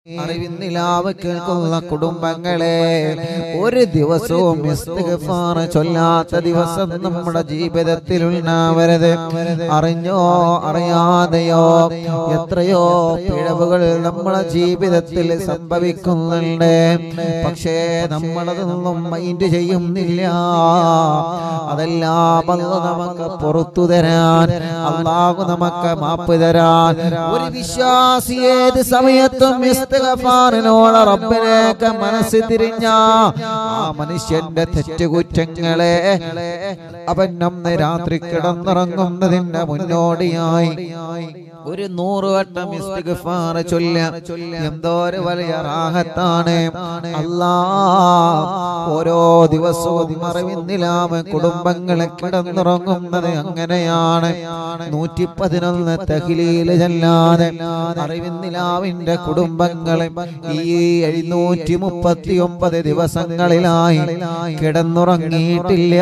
അറിവിന്നിലാവ് കേൾക്കുന്ന കുടുംബങ്ങളെ ഒരു ദിവസവും ഇസ്തിഗ്ഫാർ ചൊല്ലാത്ത ദിവസം നമ്മുടെ ജീവിതത്തിൽ ഉണ്ടാവരുത് അറിഞ്ഞോ അറിയാതെയോ എത്രയോ പിഴവുകൾ നമ്മുടെ ജീവിതത്തിൽ സംഭവിക്കുന്നുണ്ട് പക്ഷേ നമ്മളതൊന്നും മൈൻഡ് ചെയ്യുന്നില്ല അതെല്ലാം അല്ല നമുക്ക് പുറത്തു തരാൻ അള്ളാഹു നമുക്ക് മാപ്പ് തരാൻ ഒരു വിശ്വാസി ഏത് സമയത്തും ഇസ്തിഗ്ഫാറിനോട് റബ്ബിനേക്ക് മനസ്സ് തിരിഞ്ഞ ആ മനുഷ്യന്റെ തെറ്റുകുറ്റങ്ങളെ അവൻ നമ്മെ രാത്രി കിടന്നിറങ്ങുന്നതിന്റെ മുന്നോടിയായി ഒരു നൂറ് വട്ടം ഇസ്തിഗ്ഫാർ ചൊല്ല എന്തോ ഒരു വലിയ റാഹത്താണ് അല്ലാ ഓരോ ദിവസവും മറവിന്നിലാമ കുടുംബങ്ങളെ കിടന്നുറങ്ങുന്നത് അങ്ങനെയാണ് നൂറ്റി പതിനൊന്ന് തഹിലീല് ചെല്ലാതെ അറിവിന്നിലാവിന്റെ കുടുംബങ്ങളെ ഈ എഴുന്നൂറ്റി മുപ്പത്തി ഒമ്പത് ദിവസങ്ങളിലായി കിടന്നുറങ്ങിയിട്ടില്ല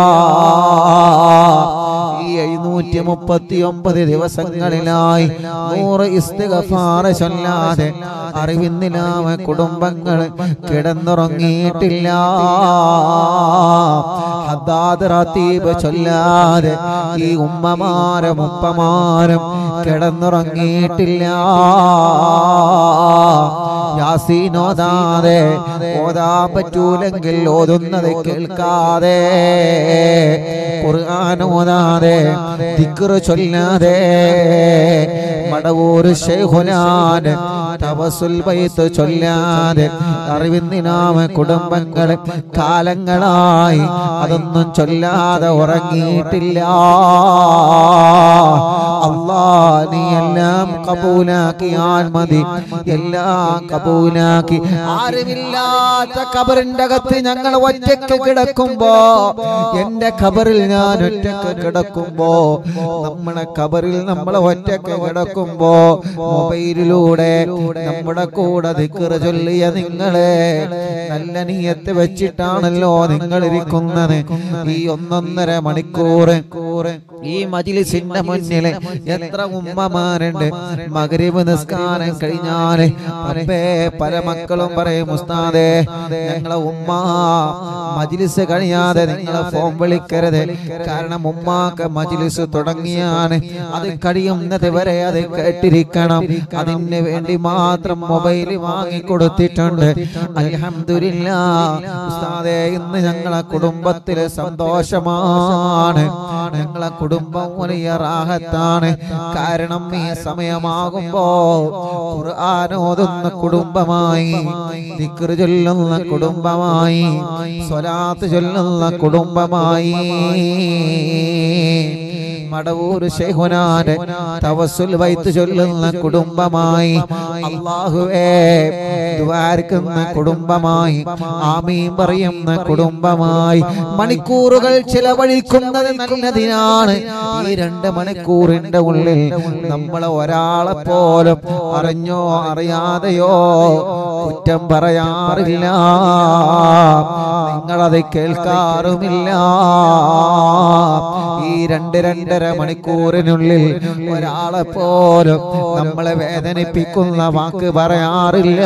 ഈ എഴുന്നൂറ്റി മുപ്പത്തി ഒമ്പത് ദിവസങ്ങളിലായി നൂറ് ഇസ്തിഗഫാറ ചൊല്ലാതെ അറിവിന്നിലാമ കുടുംബങ്ങൾ കിടന്നുറങ്ങിയിട്ടില്ല ഹദ്ദാദ് റത്തീബ് ചൊല്ലാതെ ഈ ഉമ്മമാരും ഉപ്പമാരും കിടന്നുറങ്ങിയിട്ടില്ല യാസീനോദാതെ ഓതാൻ പറ്റൂലെങ്കിൽ ഓതുന്നത് കേൾക്കാതെ ഖുർആൻ ഓതാതെ ദിക്ർ ചൊല്ലാതെ മടവൂർ ശൈഖുലാൻ തവസുൽ ബൈത്ത് ചൊല്ലാതെ അറിവിന്നിനാമ കുടുംബങ്ങൾ കാലങ്ങളായി അതൊന്നും ചൊല്ലാതെ ഉറങ്ങിയിട്ടില്ല അല്ലാ നീ എല്ലാം കബൂലാക്കിയാൽ മതി എല്ലാം കബൂലാക്കി ആരുമില്ലാത്ത കബറിന്റെ അകത്ത് ഞങ്ങൾ ഒറ്റക്ക് കിടക്കുമ്പോ എന്റെ ഖബറിൽ ഞാൻ ഒറ്റക്ക് കിടക്കുമ്പോ നമ്മുടെ ഖബറിൽ നമ്മൾ ഒറ്റക്ക് കിടക്കുമ്പോ മൊബൈലിലൂടെ നമ്മുടെ കൂടെ ദിക്കറ് ചൊല്ലിയ നിങ്ങളെ നല്ല നീയത്ത് വെച്ചിട്ടാണല്ലോ നിങ്ങൾ ഇരിക്കുന്നത് ഈ ഒന്നൊന്നര മണിക്കൂർ ഈ മജിലിസിന്റെ മുന്നില് എത്ര ഉമ്മമാരുണ്ട് മകരിവ് നിസ്കാരം കഴിഞ്ഞാല് അപ്പേ പല മക്കളും പറയും ഉസ്താദേ ഞങ്ങളെ ഉമ്മ മജിലിസ് കഴിയാതെ നിങ്ങളെ ഫോൺ വിളിക്കരുത് കാരണം ഉമ്മാക്ക് മജിലിസ് തുടങ്ങിയാണ് അത് കഴിയുന്നത് വരെ അത് കേട്ടിരിക്കണം അതിന് വേണ്ടി മാത്രം മൊബൈൽ വാങ്ങി കൊടുത്തിട്ടുണ്ട് അൽഹംദുലില്ല ഉസ്താദേ ഇന്ന് ഞങ്ങളെ കുടുംബത്തിലെ സന്തോഷമാണ് ഞങ്ങളെ കുടുംബം വലിയ റാഹത്താണ് കാരണം ഈ സമയമാകുമ്പോ ഖുർആൻ ഓതുന്ന കുടുംബമായി ദിക്ർ ചൊല്ലുന്ന കുടുംബമായി സ്വലാത്ത് ചൊല്ലുന്ന കുടുംബമായി മടവൂർ ശൈഖുനാന്റെ തവസുൽ വൈത്ത് ചൊല്ലുന്ന കുടുംബമായി അള്ളാഹുവേ ദ്വാരക്കുന്ന കുടുംബമായി ആമീൻ പറയുന്ന കുടുംബമായി മണിക്കൂറുകൾ ചിലവഴിക്കുന്നത് നല്ലതിനാണ് ഈ രണ്ട് മണിക്കൂറിന്റെ ഉള്ളിൽ നമ്മളെ ഒരാളെ പോലും അറിഞ്ഞോ അറിയാതെയോ കുറ്റം പറയാറില്ല നിങ്ങളത് കേൾക്കാറുമില്ല ഈ രണ്ട് രണ്ടര മണിക്കൂറിനുള്ളിൽ ഒരാളെ പോലും നമ്മളെ വേദനിപ്പിക്കുന്ന വാക്ക് പറയാറില്ല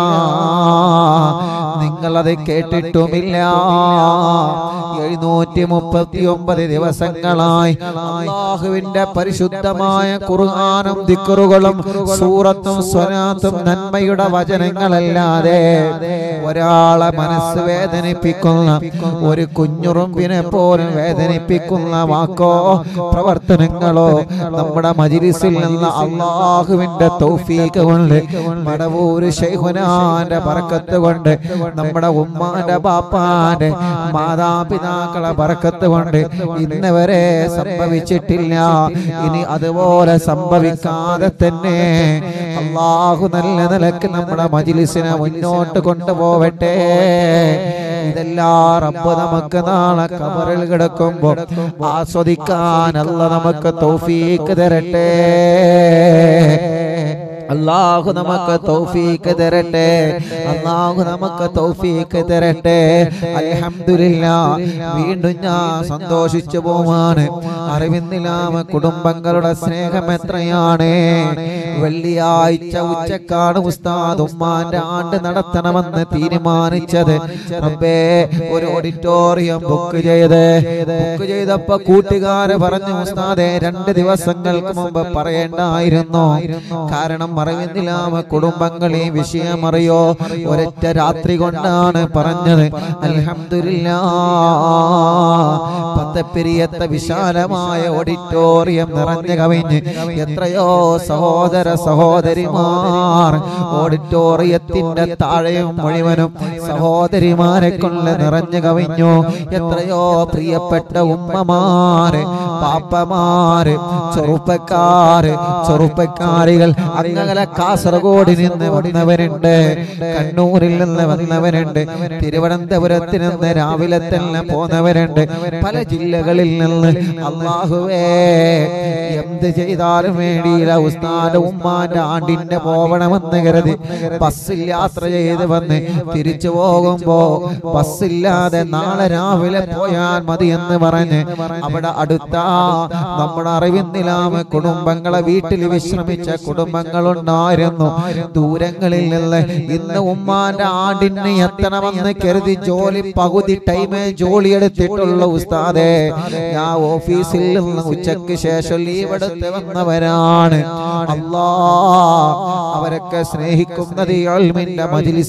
നിങ്ങളത് കേട്ടിട്ടുമില്ല എഴുന്നൂറ്റി മുപ്പത്തി ഒമ്പത് ദിവസങ്ങളായി അള്ളാഹുവിന്റെ പരിശുദ്ധമായ ഖുർആാനും ദിക്കറുകളും സൂറത്തും സ്വനാത്തും നന്മയുടെ വചനങ്ങളല്ലാതെ ഒരാളെ മനസ്സ് വേദനിപ്പിക്കുന്ന ഒരു കുഞ്ഞുറുമ്പിനെ പോലും വേദനിപ്പിക്കുന്ന വാക്കോ പ്രവർത്തനങ്ങളോ നമ്മുടെ മജിലിസിൽ നിന്ന് അള്ളാഹുവിന്റെ തൗഫീഖ് കൊണ്ട് മടവൂര് ശൈഖുനാന്റെ ബറക്കത്ത് കൊണ്ട് നമ്മുടെ ഉമ്മാന്റെ ബാപ്പാന്റെ മാതാപിതാക്കളെ ബറക്കത്ത് കൊണ്ട് ഇന്ന് വരെ സംഭവിച്ചിട്ടില്ല ഇനി അതുപോലെ സംഭവിക്കാതെ തന്നെ അള്ളാഹു നല്ല നിലക്ക് നമ്മുടെ മജിലിസിനെ മുന്നോട്ട് കൊണ്ടുപോവട്ടെ ഇതെല്ലാം റബ്ബ് നമുക്ക് നാളെ കബറിൽ കിടക്കുമ്പോ ആസ്വദിക്കാൻ അല്ല നമുക്ക് തൗഫീക്ക് തരട്ടെ അള്ളാഹു നമുക്ക് തൗഫീക്ക് തരട്ടെ അള്ളാഹു നമുക്ക് തൗഫീക്ക് തരട്ടെ അൽഹംദുലില്ല വീണ്ടും ഞാൻ സന്തോഷിച്ചു പോവാണ് അറിവിന്നിലാമ കുടുംബങ്ങളുടെ സ്നേഹം എത്രയാണ് വെള്ളിയാഴ്ച ഉച്ചക്കാണ് ഉസ്താദ് ഉമ്മാന്റെ ആണ്ട് നടത്തണമെന്ന് തീരുമാനിച്ചത് റബ്ബേ ഒരു ഓഡിറ്റോറിയം ബുക്ക് ചെയ്ത് ബുക്ക് ചെയ്തപ്പോ കൂട്ടുകാര് പറഞ്ഞു ഉസ്താദെ രണ്ട് ദിവസങ്ങൾക്ക് മുമ്പ് പറയേണ്ടായിരുന്നു കാരണം അറിവിന്ദിലാമ കുടുംബങ്ങളെ വിഷയം അറിയോ ഒരൊറ്റ രാത്രി കൊണ്ടാണ് പറഞ്ഞത് അൽഹംദുലില്ലാ പത്തപ്പെരിയത്തെ വിശാലമായ ഓഡിറ്റോറിയം നിറഞ്ഞു കവിഞ്ഞ് എത്രയോ സഹോദര സഹോദരിമാർ ഓഡിറ്റോറിയത്തിന്റെ താഴെയും മുഴുവനും സഹോദരിമാരെ കൊണ്ട് നിറഞ്ഞു കവിഞ്ഞു എത്രയോ പ്രിയപ്പെട്ട ഉമ്മമാര് പാപ്പമാര് ചെറുപ്പക്കാര് ചെറുപ്പക്കാരികൾ അങ്ങകലെ കാസർഗോഡ് നിന്ന് വന്നവരുണ്ട് കണ്ണൂരിൽ നിന്ന് വന്നവരുണ്ട് തിരുവനന്തപുരത്ത് നിന്ന് രാവിലെ തന്നെ പോന്നവരുണ്ട് പല ജില്ലകളിൽ നിന്ന് അള്ളാഹുവേ എന്ത് ചെയ്താലും വേണ്ടിയില്ല ഉസ്താദ് ഉമ്മാന്റെ ആണ്ടിന്റെ പോവണമെന്ന് കരുതി ബസ്സിൽ യാത്ര ചെയ്ത് വന്ന് തിരിച്ചു പോകുമ്പോ ബസ്സില്ലാതെ നാളെ രാവിലെ പോയാൽ മതി എന്ന് പറഞ്ഞ് അവിടെ അടുത്ത നമ്മുടെ അറിവിന്നിലാമ കുടുംബങ്ങളെ വീട്ടിൽ വിശ്രമിച്ച കുടുംബങ്ങളുണ്ടായിരുന്നു ദൂരങ്ങളിൽ നിന്ന് ഇന്ന് ഉമ്മാന്റെ ആണ്ടിന് എത്തണമെന്ന് കരുതി ജോലി പകുതി ടൈമേ ജോലി എടുത്തിട്ടുള്ള ഉസ്താദെ ഞാൻ ഓഫീസിൽ നിന്ന് ഉച്ചയ്ക്ക് ശേഷം ലീവ് എടുത്ത് വന്നവരാണ് അല്ലാ അവരൊക്കെ സ്നേഹിക്കുന്നത് ഈ അൽമിന്റെ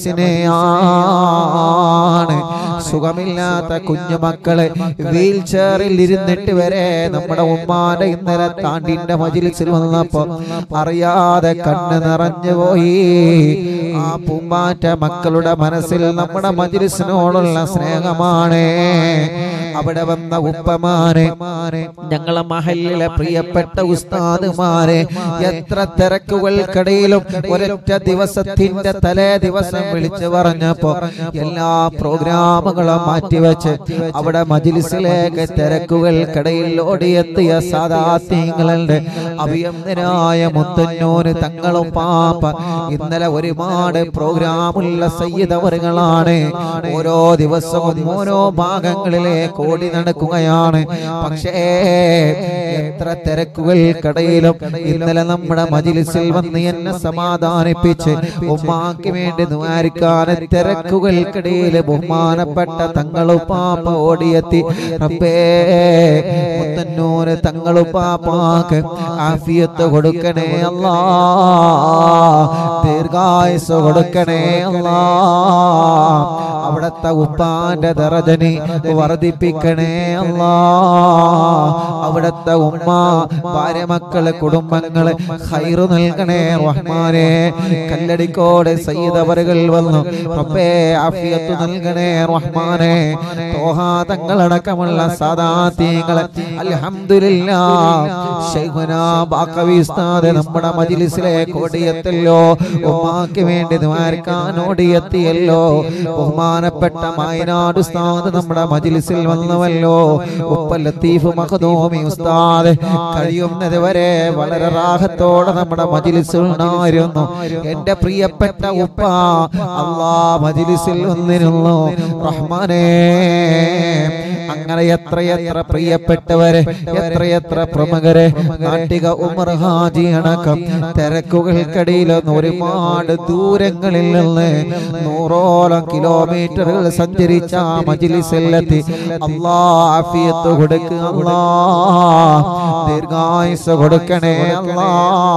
മജിലിസിനെയാണ് സുഖമില്ലാത്ത കുഞ്ഞുമക്കള് വീൽ ചെയറിൽ ഇരുന്നിട്ട് വരെ നമ്മുടെ ഉമ്മാന്റെ ഇന്നലെ താണ്ടിന്റെ മജിലിസിൽ വന്നപ്പോ അറിയാതെ കണ്ണ് നിറഞ്ഞു പോയി ആ പൂമ്പാറ്റ മക്കളുടെ മനസ്സിൽ നമ്മുടെ മജിലിസിനോടുള്ള സ്നേഹമാണ് അവിടെ വന്ന ഉപ്പമാരെ ഞങ്ങളെ മഹലിലെ പ്രിയപ്പെട്ട ഉസ്താദുമാരെ എത്ര തിരക്കുകൾക്കിടയിലും ഒരൊറ്റ ദിവസത്തിന്റെ തലേ ദിവസം വിളിച്ചു പറഞ്ഞപ്പോ എല്ലാ പ്രോഗ്രാമുകളും മാറ്റിവെച്ച് അവിടെ മജിലിസിലേക്ക് തിരക്കുകൾക്കിടയിൽ ഓടിയെത്തിയ സാധാത്യങ്ങളുടെ അഭിയന്തനായ മുത്തന്നൂര് തങ്ങളും പാപ്പ ഇന്നലെ ഒരുപാട് പ്രോഗ്രാമുള്ള സയ്യിദവറുകളാണ് ഓരോ ദിവസവും ഓരോ ഭാഗങ്ങളിലേക്ക് ഓടി നടക്കുകയാണ് പക്ഷേ എത്ര തിരക്കുകൾക്കിടയിലും ഇന്നലെ നമ്മുടെ മജിലിസിൽ വന്ന് എന്നെ സമാധാനിപ്പിച്ച് ഉമ്മാക്ക് വേണ്ടി ദ്വാരിക്കാൻ തിരക്കുകൾക്കിടയിൽ ബഹുമാനപ്പെട്ട തങ്ങളുപ്പാപ്പ ഓടിയെത്തി റബ്ബേ മുത്തന്നൂര് തങ്ങളുപ്പാപ്പാക്ക് ആഫിയത്ത് കൊടുക്കണേ അല്ലാ ദീർഘായുസ് കൊടുക്കണേ അല്ലാ അവിടത്തെ ഉപ്പാന്റെ ദറജനി വർദ്ധിപ്പിക്കണേ അല്ലാ അവിടത്തെ ഉമ്മ ഭാര്യ മക്കള് കുടുംബങ്ങള് ഹൈറ് നൽകണേ റഹ്മാനെ കല്ലടിക്കോട് സയ്യിദവറുകൾ വന്നു റബ്ബേ ആഫിയത്ത് നൽകണേ റഹ്മാനെ തോഹാ തങ്ങളടക്കമുള്ള സാദാത്യങ്ങളെ അൽഹംദുലില്ലാ ശൈഖുനാ ബാക്കവി ഉസ്താദ് നമ്മുടെ മജ്ലിസിലേക്ക് ഓടിയെത്തല്ലോ ഉമ്മാക്ക് വേണ്ടി ദ്വാരക്കാൻ ഓടിയെത്തിയല്ലോ ബഹുമാനപ്പെട്ട മായനാട് ഉസ്താദ് നമ്മുടെ മജ്ലിസിൽ വന്നുവല്ലോ ഉപ്പ ലത്തീഫ് മഖദൂമി ഉസ്താദ് കഴിയുന്നത് വരെ വളരെ റാഹത്തോടെ നമ്മുടെ മജ്ലിസിൽ ഉണ്ടായിരുന്നു എന്റെ പ്രിയപ്പെട്ട ഉപ്പ അള്ളാ മജ്ലിസിൽ വന്നിരുന്നു റഹ്മാനേ അങ്ങനെ എത്രയെത്ര പ്രിയപ്പെട്ടവരെ എത്രയെത്ര പ്രമുഖരെ നാട്ടിക ഉമർ ഹാജി അടക്കം തിരക്കുകൾക്കിടയിൽ ഒരുപാട് ദൂരങ്ങളിൽ നിന്ന് നൂറോളം കിലോമീറ്ററുകൾ സഞ്ചരിച്ച ആ മജിലിസിലെത്തി അല്ലാ ആഫിയത്ത് കൊടുക്കുക അല്ലാ ദീർഘായുസ് കൊടുക്കണേ അല്ലാ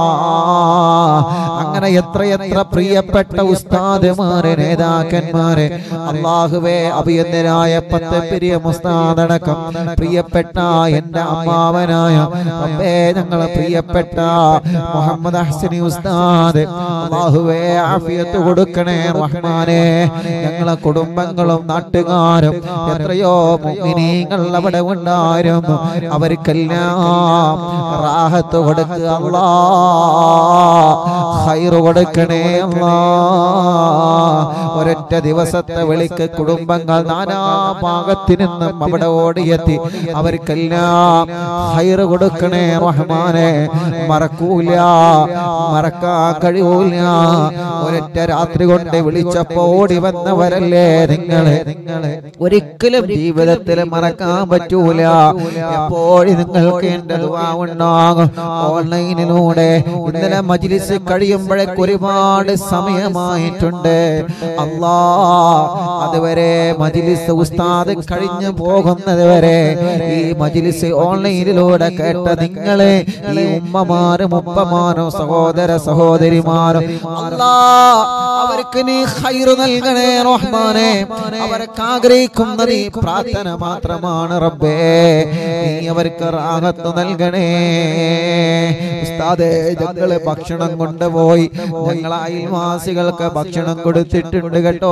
അങ്ങനെ എത്രയെത്ര പ്രിയപ്പെട്ട ഉസ്താദുമാരെ നേതാക്കന്മാരെ അള്ളാഹുവേ അഭിയന്തരായ പത്ത് പെരിയ മുസ്താദടക്കം പ്രിയപ്പെട്ട എന്റെ അമ്മാവനായ റബ്ബേ ഞങ്ങളെ പ്രിയപ്പെട്ട മുഹമ്മദ് ഹസനി ഉസ്താദ് അള്ളാഹുവേ ആഫിയത്ത് കൊടുക്കണേ റഹ്മാനെ ഞങ്ങളെ കുടുംബങ്ങളും നാട്ടുകാരും എത്രയോ മുഅ്മിനീങ്ങൾ അവിടെ ഉണ്ടായിരുന്നു അവർക്കെല്ലാം റാഹത്ത് കൊടുക്കുക അല്ലാ ഹൈറ് കൊടുക്കണേ അല്ലാ ഒരൊറ്റ ഒരൊറ്റ ദിവസത്തെ വിളിക്ക് കുടുംബങ്ങൾ നാനാ ഭാഗത്തു നിന്നും അവിടെ ഓടിയെത്തി അവർക്കെല്ലാം ഹൈറ് കൊടുക്കണേ റഹ്മാനെ മറക്കൂല മറക്കാൻ കഴിയൂല ഒരൊറ്റ രാത്രി കൊണ്ട് വിളിച്ചപ്പോ ഓടി വന്നവരല്ലേ നിങ്ങള് നിങ്ങള് ഒരിക്കലും ജീവിതത്തിൽ മറക്കാൻ പറ്റൂല എപ്പോഴും നിങ്ങൾക്ക് എന്റെ ദുആ ഉണ്ടാകും ഓൺലൈനിലൂടെ ഇന്നലെ മജ്ലിസ് കഴിയുമ്പോഴേക്ക് ഒരുപാട് സമയമായിട്ടുണ്ട് അല്ലാ അതുവരെ മജ്ലിസ് ഉസ്താദ് കഴിഞ്ഞു പോകുന്നത് വരെ ഈ മജ്ലിസ് ഓൺലൈനിലൂടെ കേട്ട നിങ്ങളെ ഈ ഉമ്മമാരും ഉപ്പമാരും സഹോദര സഹോദരിമാരും അല്ലാ അവർക്ക് നീ ഖൈറ് നൽകണേ റഹ്മാനെ അവർക്ക് ആഗ്രഹിക്കുന്നത് ഈ പ്രാർത്ഥന മാത്രമാണ് റബ്ബേ നീ അവർക്ക് റാഹത്ത് നൽകണേ ഉസ്താദേ ഞങ്ങള് ഭക്ഷണം കൊണ്ടുപോയി ഞങ്ങൾ അയൽവാസികൾക്ക് ഭക്ഷണം കൊടുത്തിട്ടുണ്ട് കേട്ടോ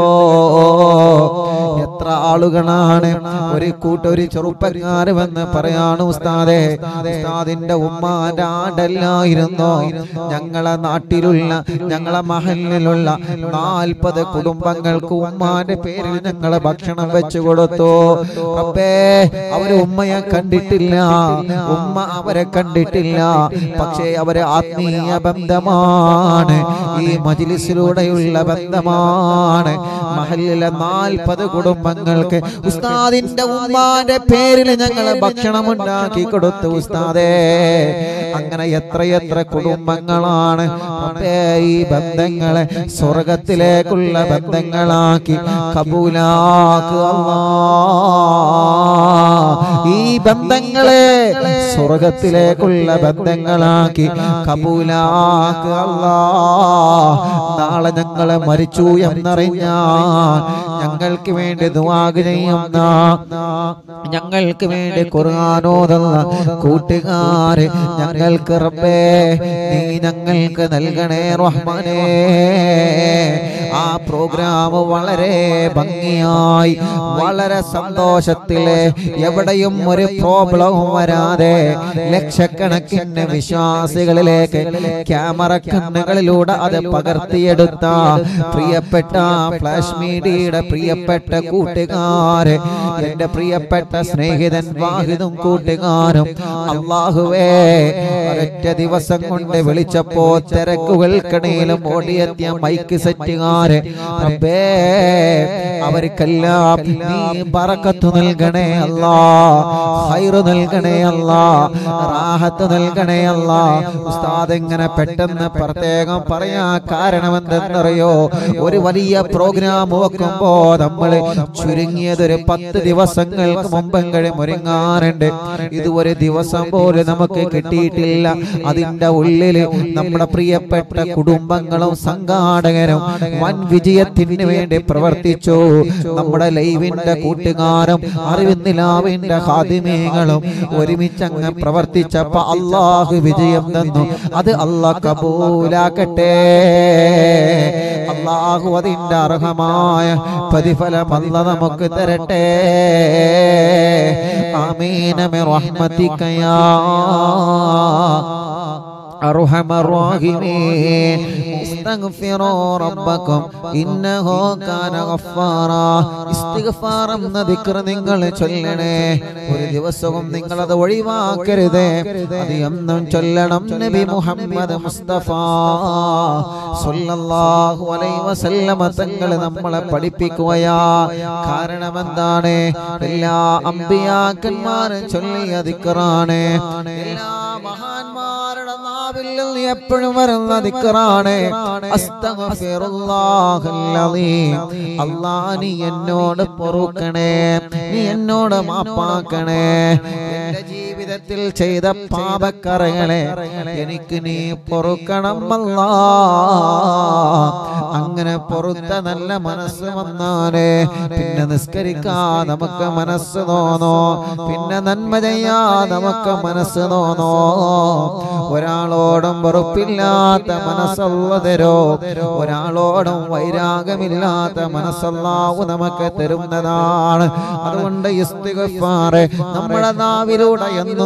എത്ര ആളുകളാണ് ഒരു കൂട്ട ഒരു ചെറുപ്പക്കാര് വന്ന് പറയാണ് ഉസ്താദേ ഉസ്താദിന്റെ ഉമ്മാന്റെ ആടല്ലായിരുന്നോ ഞങ്ങളെ നാട്ടിലുള്ള ഞങ്ങളെ മഹലിലുള്ള നാൽപ്പത് കുടുംബങ്ങൾക്ക് ഉമ്മാന്റെ പേരിൽ ഞങ്ങളെ ഭക്ഷണം വെച്ചു കൊടുത്തു റബ്ബേ അവര് ഉമ്മയെ കണ്ടിട്ടില്ല ഉമ്മ അവരെ കണ്ടിട്ടില്ല പക്ഷേ അവരെ ആത്മീയ ബന്ധമാണ് ഈ മജിലിസിലൂടെയുള്ള ബന്ധമാണ് മഹലിലെ നാൽപ്പത് കുടുംബങ്ങൾക്ക് ഉസ്താദിന്റെ ഉമ്മാന്റെ പേരിൽ ഞങ്ങൾ ഭക്ഷണം ഉണ്ടാക്കി കൊടുത്തു ഉസ്താദേ അങ്ങനെ എത്രയെത്ര കുടുംബങ്ങളാണ് റബ്ബേ, ഈ ബന്ധങ്ങളെ സ്വർഗത്തിലേക്കുള്ള ബന്ധങ്ങളാക്കി കബൂലാക്ക് അല്ലാ ഈ ബന്ധങ്ങളെ സ്വർഗത്തിലേക്കുള്ള ബന്ധങ്ങളാക്കി കബൂലാക്ക് അല്ലാ നാളെ ഞങ്ങളെ മരിച്ചു എന്നറിഞ്ഞാൽ ഞങ്ങൾക്ക് വേണ്ടി ദുവാഗ് ചെയ്യുന്ന ഞങ്ങൾക്ക് വേണ്ടി ഖുർആാനോദുന്ന കൂട്ടുകാര് ഞങ്ങൾക്ക് റബ്ബേ നീ ഞങ്ങൾക്ക് നൽകണേ റഹ്മാനേ ആ പ്രോഗ്രാം വളരെ ഭംഗിയായി വളരെ സന്തോഷത്തില് എവിടെയും ഒരു പ്രോബ്ലവും വരാതെ ലക്ഷക്കണക്കിന് വിശ്വാസികളിലേക്ക് ക്യാമറ കണ്ണുകളിലൂടെ അത് പകർത്തിയെടുത്ത പ്രിയപ്പെട്ട ഫ്ലാഷ് മീഡിയയുടെ പ്രിയപ്പെട്ട കൂട്ടുകാര് എന്റെ പ്രിയപ്പെട്ട സ്നേഹിതൻ വാഹിദും കൂട്ടുകാരും അള്ളാഹുവേ ഒരൊറ്റ ദിവസം കൊണ്ട് വിളിച്ചപ്പോ തിരക്കുകൾക്കിടയിലും ഓടിയെത്തിയ മൈക്ക് സെറ്റുകാര് റബ്ബേ അവർക്കെല്ലാം നീ ബറക്കത്ത് നൽകണേ അല്ലാ ഹൈറ് നൽകണേ അല്ലാ റാഹത്ത് നൽകണേ അല്ലാ ഉസ്താദ് ഇങ്ങനെ പെട്ടെന്ന് പ്രത്യേകം പറയാ കാരണം എന്തെന്നറിയോ ഒരു വലിയ പ്രോഗ്രാം വെക്കുമ്പോ നമ്മൾ ചുരുങ്ങിയത് ഒരു പത്ത് ദിവസങ്ങൾക്ക് മുമ്പെങ്കിലും ഒരുങ്ങാറുണ്ട് ഇത് ഒരു ദിവസം പോലും നമുക്ക് കിട്ടിയിട്ടില്ല അതിന്റെ ഉള്ളില് നമ്മുടെ പ്രിയപ്പെട്ട കുടുംബങ്ങളും സംഘാടകരും വൻ വിജയത്തിന് വേണ്ടി പ്രവർത്തിച്ചു നമ്മുടെ ലൈവിന്റെ കൂട്ടുകാരും അറിവിന്ദിലാവിന്റെ ഹാദിമീങ്ങളും ഒരുമിച്ച് അങ്ങ് പ്രവർത്തിച്ചപ്പോ അള്ളാഹു വിജയം തന്നു അത് അള്ളാഹ് കബൂലാക്കട്ടെ അള്ളാഹു അതിന്റെ അർഹമായ പ്രതിഫലം അല്ല നമുക്ക് തരട്ടെ ആമീന മി റഹ്മതികയാ أرحم الراحمين استغفروا ربكم إنه كان غفارا ഇസ്തിഗ്ഫാർ എന്ന ദിക്ർ നിങ്ങൾ ചൊല്ലണേ ഒരു ദിവസവും നിങ്ങൾ അത് ഒഴിവാക്കരുത് അത് എന്നും ചൊല്ലണം നബി മുഹമ്മദ് മുസ്തഫ സല്ലല്ലാഹു അലൈഹി വസല്ലമ തങ്ങൾ നമ്മളെ പഠിപ്പിക്കുകയാ കാരണം എന്താണ് എല്ലാ അമ്പിയാക്കന്മാരും ചൊല്ലിയ ദിക്റാണ് എല്ലാ മഹാന്മാരുടെ നാവിൽ നിന്ന് എപ്പോഴും വരുന്ന ദിക്റാണ് അസ്തഗ്ഫിറുല്ലാഹല്ലദീം അല്ലാ നീ എന്നോട് പൊറുക്കണേ നീ എന്നോട് മാപ്പാക്കണേ എന്റെ ജീവിതത്തിൽ ചെയ്ത പാപക്കറകളെ എനിക്ക് നീ പൊറുക്കണം അല്ലാ അങ്ങനെ പൊറുത്ത നല്ല മനസ്സ് വന്നാലേ പിന്നെ നിസ്കരിക്കാ നമുക്ക് മനസ്സ് തോന്നോ പിന്നെ നന്മ ചെയ്യാ നമുക്ക് മനസ്സ് തോന്നോ ഒരാളോടും വെറുപ്പില്ലാത്ത മനസ്സുള്ള തരോ ഒരാളോടും വൈരാഗമില്ലാത്ത മനസ്സല്ലാവു നമുക്ക് തരുന്നതാണ് അതുകൊണ്ട് ഇസ്തിഗ്ഫാറ് നമ്മുടെ നാവിലൂടെ എന്നും